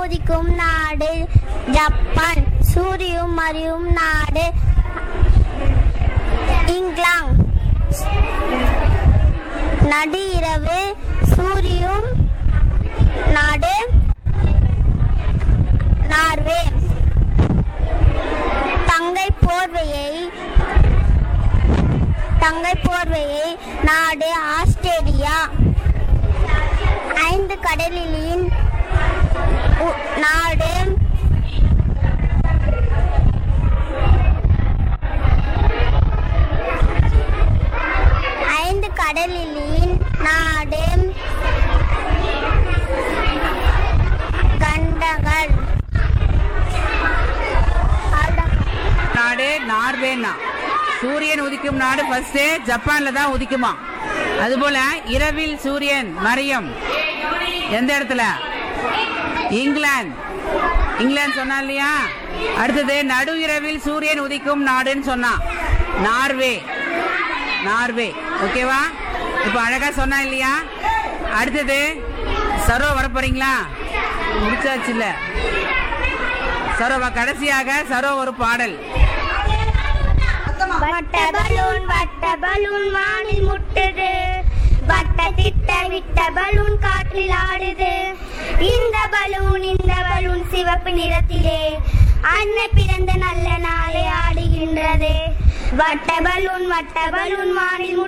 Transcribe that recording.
உதிக்கும் நாடு ஜப்பான் சூரியும் மறியும் நாடு இங்கிலாந்து நடு இரவு சூரியும் நாடு நார்வே தங்கை போர்வையை தங்கை போர்வையை நாடு ஆஸ்திரேலியா ஐந்து கடலிலின் உ- நாடு ஐந்து கடலிலின் நாடு கண்டங்கள் அவ்வளவுதான். நாடு நார்வேனா சூரியன் உதிக்கும் நாடு ஃபர்ஸ்ட் ஜப்பான்ல தான் உதிக்குமா அதுபோல இரவில் சூரியன் மறையும் எந்த இடத்துல இங்கிலாந்து இங்கிலாந்து சொன்னா இல்லையா அடுத்தது நடு இரவில் சூரியன் உதிக்கும் நாடுன்னு சொன்னா நார்வே நார்வே ஓகேவா இப்போ அழகா சொன்னா இல்லையா அடுத்தது சரோ வர போறீங்களா முடிச்சாச்சு இல்ல சரோவா கடைசியாக சரோ ஒரு பாடல் வட்ட பலூன் வட்ட பலூன் வானில் முட்டுது வட்ட திட்ட விட்ட பலூன் காற்றில் ஆடுது இந்த பலூன் இந்த பலூன் சிவப்பு நிறத்திலே அன்னை பிறந்த நல்ல நாளை ஆடுகின்றது வட்ட பலூன் வட்ட பலூன் வானில் முட்டுது